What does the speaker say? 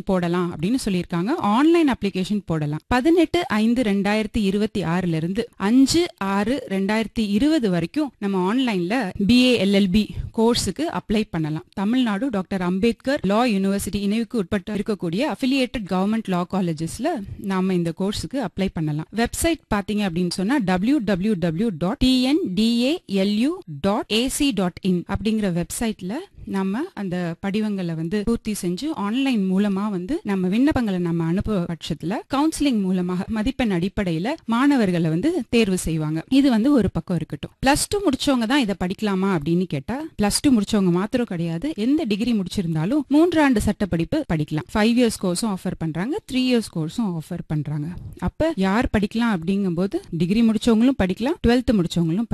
போடலாம் அப்படின்னு சொல்லியிருக்காங்க ஆன்லைன் அப்ளிகேஷன் போடலாம் பதினெட்டு ஐந்து ரெண்டாயிரத்தி இருபத்தி ஆறுல இருந்து அஞ்சு ஆறு ரெண்டாயிரத்தி இருபது வரைக்கும் நம்ம ஆன்லைன்ல பிஏ எல்எல்பி கோர்ஸுக்கு அப்ளை பண்ணலாம் Tamil Nadu doctor Ambedkar law university இணைவுக்கு உட்பட்டு இருக்கக்கூடிய அஃபிலியேட்டட் கவர்மெண்ட் லா காலேஜஸ்ல நாம இந்த கோர்ஸுக்கு அப்ளை பண்ணலாம் வெப்சைட் பாத்தீங்க அப்படின்னு சொன்னா W W W dot TNDALU dot AC dot in அப்படிங்கிற வெப்சைட்ல நம்ம அந்த படிவங்களை வந்து பூர்த்தி செஞ்சு ஆன்லைன் மூலமா வந்து நம்ம விண்ணப்பங்களை நம்ம அனுப்புவ பட்சத்துல கவுன்சிலிங் மூலமாக மதிப்பெண் அடிப்படையில மாணவர்களை வந்து தேர்வு செய்வாங்க இது வந்து ஒரு பக்கம் இருக்கட்டும் பிளஸ் டூ முடிச்சவங்க தான் இதை படிக்கலாமா அப்படின்னு கேட்டா பிளஸ் டூ முடிச்சவங்க மாத்திரம் கிடையாது எந்த டிகிரி முடிச்சிருந்தாலும் மூன்றாண்டு சட்டப்படிப்பு படிக்கலாம் ஃபைவ் இயர்ஸ் கோர்ஸும் ஆஃபர் பண்றாங்க த்ரீ இயர்ஸ் கோர்ஸும் ஆஃபர் பண்றாங்க அப்ப யார் படிக்கலாம் அப்படிங்கும்போது டிகிரி முடிச்சவங்களும் படிக்கலாம் டுவெல்த் முடிச்சவங்களும்